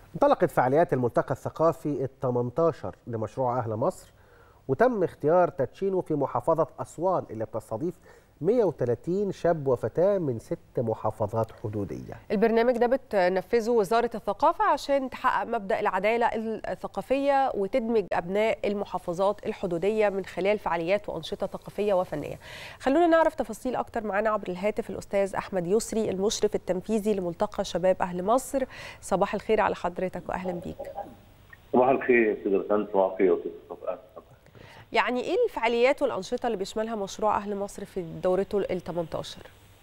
انطلقت فعاليات الملتقى الثقافي ال 18 لمشروع أهل مصر وتم اختيار تدشينه في محافظة أسوان اللي بتستضيف 130 شاب وفتاة من ست محافظات حدودية البرنامج ده بتنفذه وزارة الثقافة عشان تحقق مبدأ العدالة الثقافية وتدمج أبناء المحافظات الحدودية من خلال فعاليات وأنشطة ثقافية وفنية خلونا نعرف تفاصيل أكتر معنا عبر الهاتف الأستاذ أحمد يسري المشرف التنفيذي لملتقى شباب أهل مصر صباح الخير على حضرتك وأهلا بيك صباح الخير يا استاذ رسان صباح الخير يا استاذ يعني ايه الفعاليات والانشطه اللي بيشملها مشروع اهل مصر في دورته ال 18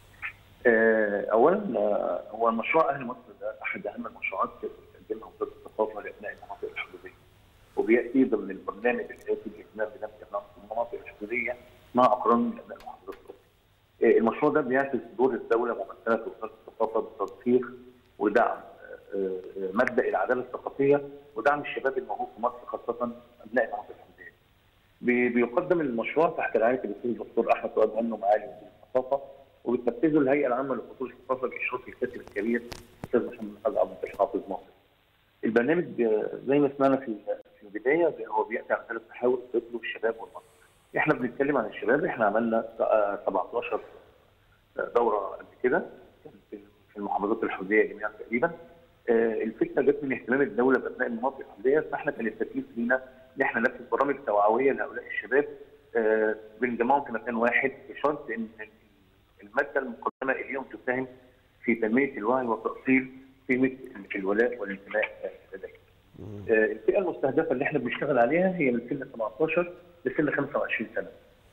اولا هو مشروع اهل مصر ده احد اهم المشروعات اللي بتقدمها وزاره الثقافه لابناء المناطق الحدوديه وبياتي ضمن البرنامج الاساسي للاهتمام بنفس المناطق الحدوديه مع اقران من ابناء المحافظات المشروع ده بيعكس دور الدوله ممثله في وزاره الثقافه بترسيخ ودعم مبدا العداله الثقافيه ودعم الشباب الموجود في مصر خاصه ابناء المناطق الحدوديه. بيقدم المشروع تحت رعايه الاستاذ الدكتور احمد فؤاد عنه معالي وزير الثقافه وبتنفذه الهيئه العامه لخطوط الثقافه باشراف الكاتب الكبير الاستاذ محمد حاج عبد الحافظ مصر. البرنامج زي ما سمعنا في في البدايه هو بياتي على ثلاث محاور تطلب الشباب والمصر. احنا بنتكلم عن الشباب احنا عملنا 17 دوره قبل كده في المحافظات الحدوديه جميعا تقريبا. الفكره جت من اهتمام الدوله بابناء المناطق الحدوديه فاحنا كان التكليف لينا ان احنا ننفذ برامج توعويه لهؤلاء الشباب بنجمعهم في مكان واحد بشرط ان الماده المقدمه اليوم تساهم في تنميه الوعي وتاصيل قيمه الولاء والانتماء لديهم. الفئه المستهدفه اللي احنا بنشتغل عليها هي من سن 17 لسن 25 سنه.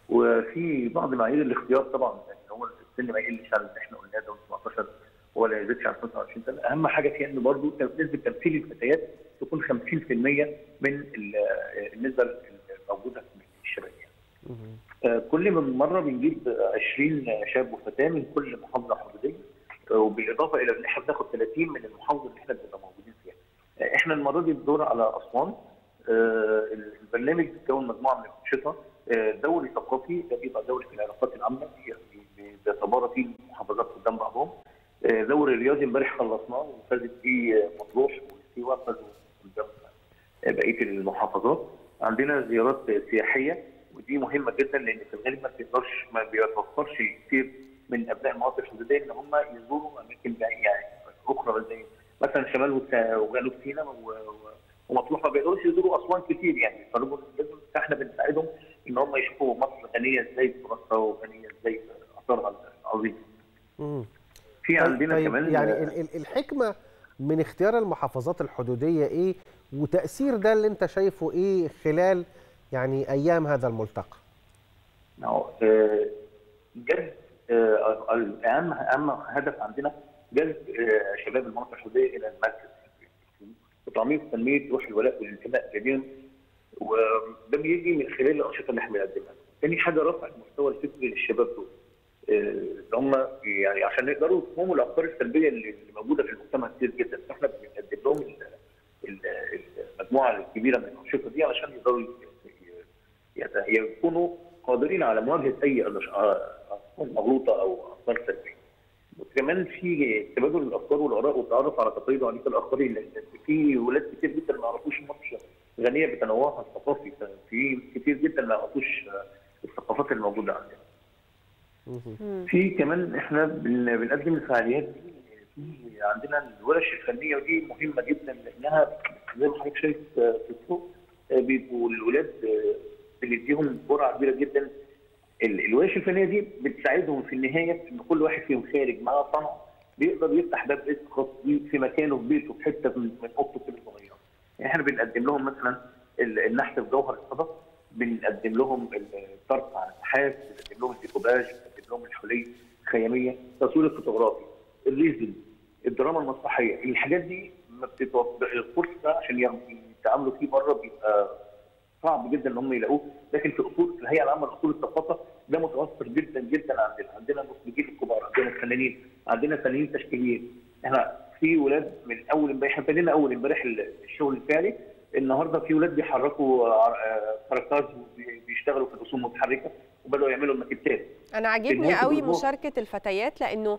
وفي بعض معايير الاختيار طبعا يعني هو السن ما يقلش عن اللي احنا قلناه ده 17 ولا يزيدش عن 25 سنه، اهم حاجه فيها ان برضه نسبه تمثيل الفتيات تكون 50% من النسبه الموجوده في الشباب يعني. كل من مره بنجيب 20 شاب وفتاه من كل محافظه حدوديه وبالاضافه الى ان احنا بناخد 30 من المحافظه اللي احنا بنبقى موجودين فيها. احنا المره دي الدور على اسوان البرنامج بيتكون مجموعه من الانشطه دوري ثقافي ده بيبقى دوري في العلاقات العامه بيتبارى فيه المحافظات قدام بعضهم دوري رياضي امبارح خلصناه وفازت فيه مطروح وسيوه فازوا قدام بقيه المحافظات عندنا زيارات سياحيه ودي مهمه جدا لان في الغالب ما بتقدرش ما بيتوفرش كتير من ابناء المناطق الحدوديه ان هم يزوروا اماكن يعني اخرى زي مثلا شمال وجنوب سيناء ومطروح ما بيقدروش يزوروا اسوان كتير يعني فاحنا بنساعدهم ان هم يشوفوا مصر غنيه ازاي بتراثها وغنيه ازاي باثارها العظيم. في عندنا طيب كمان يعني الحكمه من اختيار المحافظات الحدوديه ايه وتاثير ده اللي انت شايفه ايه خلال يعني ايام هذا الملتقى؟ جذب اهم اهم هدف عندنا جذب شباب المناطق الحدوديه الى المركز وتعميق تنميه روح الولاء والانتماء لديهم وده بيجي من خلال الانشطه اللي احنا بنقدمها. ثاني حاجه رفع المستوى الفكري للشباب دول. اللي هم يعني عشان يقدروا يفهموا الافكار السلبيه اللي موجوده في المجتمع كتير جدا فاحنا بنقدم لهم المجموعه الكبيره من الانشطه دي علشان يقدروا يكونوا قادرين على مواجهه اي افكار مغلوطه او افكار سلبيه. وكمان في تبادل الافكار والاراء والتعرف على تقاليد وعادات الاخرين لان في ولاد كتير جدا ما يعرفوش مصر غنيه بتنوعها الثقافي في كتير جدا ما يعرفوش الثقافات الموجوده عندنا. في كمان احنا بنقدم الفعاليات في عندنا الورش الفنيه ودي مهمه جدا لانها زي ما حضرتك شايف في السوق بيبقوا الاولاد بنديهم جرعه كبيره جدا الورش الفنيه دي بتساعدهم في النهايه ان كل واحد فيهم خارج معاه صنع بيقدر يفتح باب رزق خاص بيه في مكانه في بيته في حته من اوضته كده صغيره. يعني احنا بنقدم لهم مثلا النحت في جوهر الصدف بنقدم لهم الطرف على النحاس بنقدم لهم الديكوباج بنقدم لهم الحلي الخياميه التصوير الفوتوغرافي الريزل الدراما المسرحيه الحاجات دي ما بتتوفر الكورس ده عشان يتعاملوا فيه بره بيبقى صعب جدا ان هم يلاقوه لكن في اصول في الهيئه العامه لاصول الثقافه ده متوفر جدا جدا عندنا عندنا المخرجين الكبار عندنا الفنانين عندنا فنانين تشكيليين احنا في ولاد من اول امبارح احنا ابتدينا اول امبارح الشغل الفعلي النهارده في ولاد بيحركوا حركات بيشتغلوا في الرسوم المتحركه وبداوا يعملوا الماكيتات انا عاجبني قوي مشاركه الفتيات لانه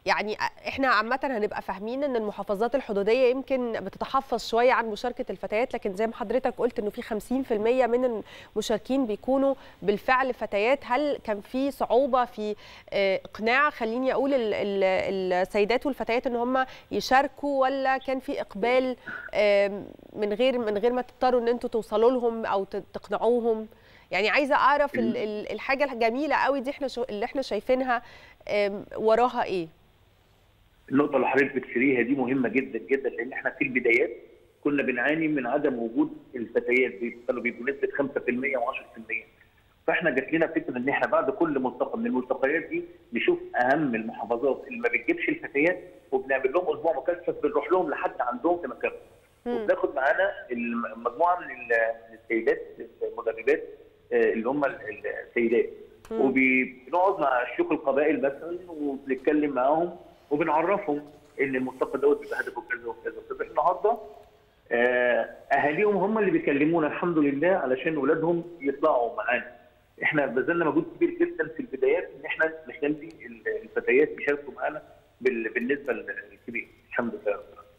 يعني احنا عامه هنبقى فاهمين ان المحافظات الحدوديه يمكن بتتحفظ شويه عن مشاركه الفتيات لكن زي ما حضرتك قلت انه في 50% من المشاركين بيكونوا بالفعل فتيات هل كان في صعوبه في اقناع خليني اقول ال ال السيدات والفتيات ان هم يشاركوا ولا كان في اقبال من غير من غير ما تضطروا ان انتوا توصلوا لهم او تقنعوهم يعني عايزه اعرف الحاجه الجميله قوي دي احنا اللي احنا شايفينها وراها ايه النقطه اللي حضرتك بتشيريها دي مهمه جدا جدا لان احنا في البدايات كنا بنعاني من عدم وجود الفتيات كانوا بيبقوا نسبه 5% و10% فاحنا جات لنا فكره ان احنا بعد كل ملتقى من الملتقيات دي نشوف اهم المحافظات اللي ما بتجيبش الفتيات وبنعمل لهم اسبوع مكثف بنروح لهم لحد عندهم في مكانهم وبناخد معانا مجموعه من السيدات المدربات اللي هم السيدات وبنقعد مع شيوخ القبائل مثلا وبنتكلم معاهم وبنعرفهم ان الملتقى دوت بيبقى هدفه كذا وكذا وكذا النهارده اهاليهم هم اللي بيكلمونا الحمد لله علشان اولادهم يطلعوا معانا احنا بذلنا مجهود كبير جدا في البدايات ان احنا نخلي الفتيات يشاركوا معانا بالنسبه الكبير الحمد لله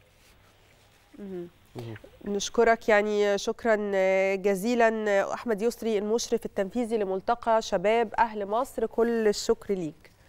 نشكرك يعني شكرا جزيلا احمد يسري المشرف التنفيذي لملتقى شباب اهل مصر كل الشكر ليك